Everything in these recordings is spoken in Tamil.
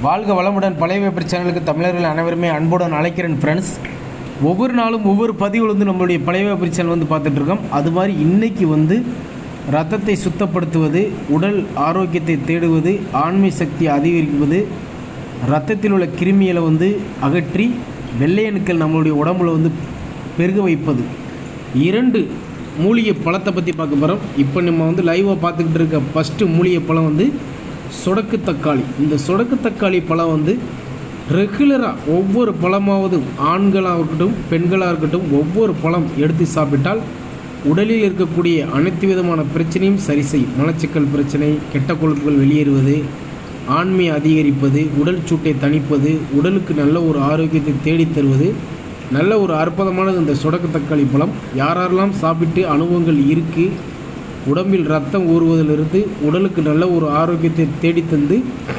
வாழ்க வளமுடன் பழைய பேப்பர் சேனலுக்கு தமிழர்கள் அனைவருமே அன்புடன் அழைக்கிறேன் ஃப்ரெண்ட்ஸ் ஒவ்வொரு நாளும் ஒவ்வொரு பதிவில் வந்து நம்மளுடைய பழைய பேப்பர் சேனல் வந்து பார்த்துட்ருக்கோம் அது மாதிரி இன்னைக்கு வந்து ரத்தத்தை சுத்தப்படுத்துவது உடல் ஆரோக்கியத்தை தேடுவது ஆண்மை சக்தி அதிகரிப்பது ரத்தத்தில் உள்ள கிருமிகளை வந்து அகற்றி வெள்ளையணுக்கள் நம்மளுடைய உடம்புல வந்து பெருக வைப்பது இரண்டு மூலிகை பழத்தை பற்றி பார்க்க போகிறோம் இப்போ நம்ம வந்து லைவாக பார்த்துக்கிட்டு இருக்க ஃபஸ்ட்டு மூலிகை பழம் வந்து சொடக்கு தக்காளி இந்த சொடக்கு தக்காளி பழம் வந்து ரெகுலராக ஒவ்வொரு பழமாவது ஆண்களாக இருக்கட்டும் பெண்களாக இருக்கட்டும் ஒவ்வொரு பழம் எடுத்து சாப்பிட்டால் உடலில் இருக்கக்கூடிய அனைத்து விதமான பிரச்சனையும் சரி செய்யும் மலச்சிக்கல் பிரச்சனை கெட்ட கொழுப்புகள் வெளியேறுவது ஆண்மை அதிகரிப்பது உடல் சூட்டை தணிப்பது உடலுக்கு நல்ல ஒரு ஆரோக்கியத்தை தேடித் தருவது நல்ல ஒரு அற்புதமானது இந்த சொடக்கு தக்காளி பழம் யாரெல்லாம் சாப்பிட்டு அனுபவங்கள் இருக்குது உடம்பில் ரத்தம் ஊறுவதிலிருந்து உடலுக்கு நல்ல ஒரு ஆரோக்கியத்தை தேடித் தந்து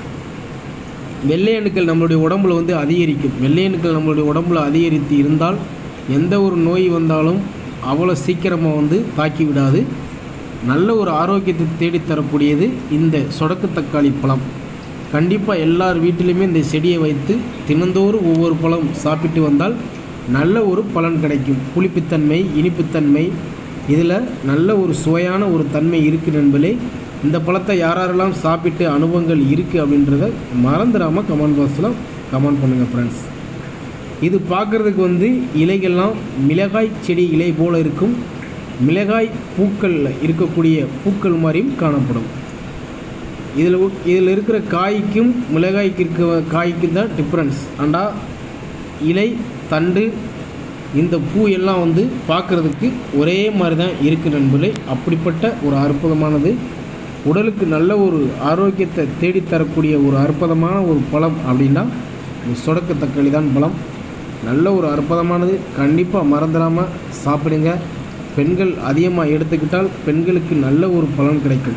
வெள்ளை அணுக்கள் நம்மளுடைய உடம்புல வந்து அதிகரிக்கும் வெள்ளை அணுக்கள் நம்மளுடைய உடம்புல அதிகரித்து இருந்தால் எந்த ஒரு நோய் வந்தாலும் அவ்வளோ சீக்கிரமாக வந்து தாக்கி விடாது நல்ல ஒரு ஆரோக்கியத்தை தேடித் தரக்கூடியது இந்த சொடக்கு தக்காளி பழம் கண்டிப்பாக எல்லார் வீட்டிலையுமே இந்த செடியை வைத்து தினந்தோறும் ஒவ்வொரு பழம் சாப்பிட்டு வந்தால் நல்ல ஒரு பலன் கிடைக்கும் புளிப்புத்தன்மை இனிப்புத்தன்மை இதில் நல்ல ஒரு சுவையான ஒரு தன்மை இருக்குது நண்பர்களே இந்த பழத்தை யாரெல்லாம் சாப்பிட்டு அனுபவங்கள் இருக்குது அப்படின்றத மறந்துடாமல் கமெண்ட் பாக்ஸில் கமெண்ட் பண்ணுங்கள் ஃப்ரெண்ட்ஸ் இது பார்க்குறதுக்கு வந்து இலைகள்லாம் மிளகாய் செடி இலை போல் இருக்கும் மிளகாய் பூக்களில் இருக்கக்கூடிய பூக்கள் மாதிரியும் காணப்படும் இதில் இதில் இருக்கிற காய்க்கும் மிளகாய்க்கு இருக்க காய்க்கும் தான் டிஃப்ரென்ஸ் ஆண்டா இலை தண்டு இந்த பூ எல்லாம் வந்து பார்க்குறதுக்கு ஒரே மாதிரி தான் இருக்குது நண்பர்களே அப்படிப்பட்ட ஒரு அற்புதமானது உடலுக்கு நல்ல ஒரு ஆரோக்கியத்தை தேடித்தரக்கூடிய ஒரு அற்புதமான ஒரு பழம் அப்படின்னா இந்த சொடக்கு தக்காளி தான் பழம் நல்ல ஒரு அற்புதமானது கண்டிப்பாக மறந்துடாமல் சாப்பிடுங்க பெண்கள் அதிகமாக எடுத்துக்கிட்டால் பெண்களுக்கு நல்ல ஒரு பலன் கிடைக்கும்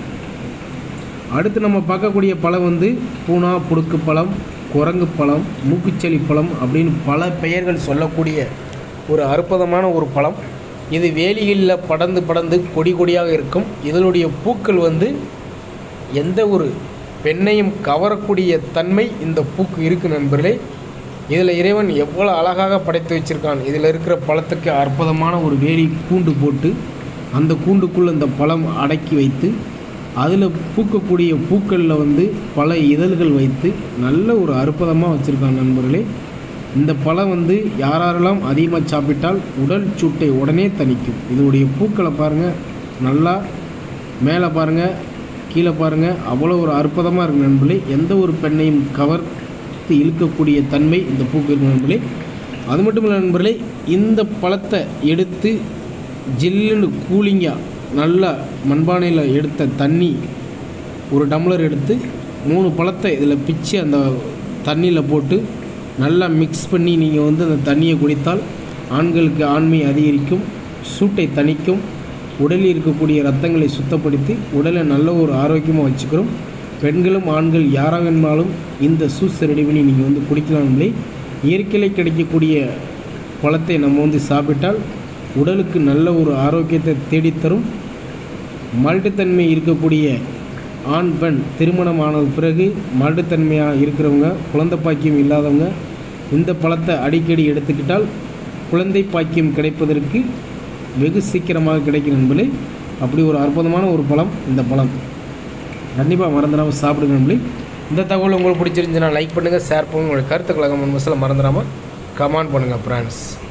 அடுத்து நம்ம பார்க்கக்கூடிய பழம் வந்து பூனா புடுக்கு பழம் குரங்கு பழம் மூக்குச்செளி பழம் அப்படின்னு பல பெயர்கள் சொல்லக்கூடிய ஒரு அற்புதமான ஒரு பழம் இது வேலிகளில் படர்ந்து படர்ந்து கொடி கொடியாக இருக்கும் இதனுடைய பூக்கள் வந்து எந்த ஒரு பெண்ணையும் கவரக்கூடிய தன்மை இந்த பூக்கு இருக்கு நண்பர்களே இதில் இறைவன் எவ்வளோ அழகாக படைத்து வச்சிருக்கான் இதில் இருக்கிற பழத்துக்கு அற்புதமான ஒரு வேலி கூண்டு போட்டு அந்த கூண்டுக்குள்ளே இந்த பழம் அடக்கி வைத்து அதில் பூக்கக்கூடிய பூக்களில் வந்து பல இதழ்கள் வைத்து நல்ல ஒரு அற்புதமாக வச்சுருக்காங்க நண்பர்களே இந்த பழம் வந்து யாரெல்லாம் அதிகமாக சாப்பிட்டால் உடல் சூட்டை உடனே தணிக்கும் இதனுடைய பூக்களை பாருங்கள் நல்லா மேலே பாருங்கள் கீழே பாருங்கள் அவ்வளோ ஒரு அற்புதமாக இருக்கு நண்பர்களே எந்த ஒரு பெண்ணையும் கவர்த்து இழுக்கக்கூடிய தன்மை இந்த பூக்கு இருக்கு நண்பர்களே அது மட்டும் இல்லை நண்பர்களே இந்த பழத்தை எடுத்து ஜில்லுன்னு கூலிங்காக நல்லா மண்பானையில் எடுத்த தண்ணி ஒரு டம்ளர் எடுத்து மூணு பழத்தை இதில் பிச்சு அந்த தண்ணியில் போட்டு நல்லா மிக்ஸ் பண்ணி நீங்கள் வந்து அந்த தண்ணியை குடித்தால் ஆண்களுக்கு ஆண்மை அதிகரிக்கும் சூட்டை தணிக்கும் உடலில் இருக்கக்கூடிய ரத்தங்களை சுத்தப்படுத்தி உடலை நல்ல ஒரு ஆரோக்கியமாக வச்சுக்கிறோம் பெண்களும் ஆண்கள் யாராக வேணுமாலும் இந்த சூஸ் ரெடி பண்ணி நீங்கள் வந்து குடிக்கலாம்லே இயற்கையில் கிடைக்கக்கூடிய பழத்தை நம்ம வந்து சாப்பிட்டால் உடலுக்கு நல்ல ஒரு ஆரோக்கியத்தை தேடித்தரும் மல்ட்டுத்தன்மை இருக்கக்கூடிய ஆண் பெண் திருமணமான பிறகு மல்ட்டுத்தன்மையாக இருக்கிறவங்க குழந்தை பாக்கியம் இல்லாதவங்க இந்த பழத்தை அடிக்கடி எடுத்துக்கிட்டால் குழந்தை பாக்கியம் கிடைப்பதற்கு வெகு சீக்கிரமாக கிடைக்கும் நண்பர்களே அப்படி ஒரு அற்புதமான ஒரு பழம் இந்த பழம் கண்டிப்பாக மறந்துடாமல் சாப்பிடுங்க நண்பர்களே இந்த தகவல் உங்களுக்கு பிடிச்சிருந்துச்சுன்னா லைக் பண்ணுங்கள் ஷேர் பண்ணுங்கள் உங்களுடைய கருத்துக்களை கமெண்ட் பாக்ஸில் மறந்துடாமல் கமெண்ட் பண்ணுங்கள் ஃப்ரெண்ட்ஸ்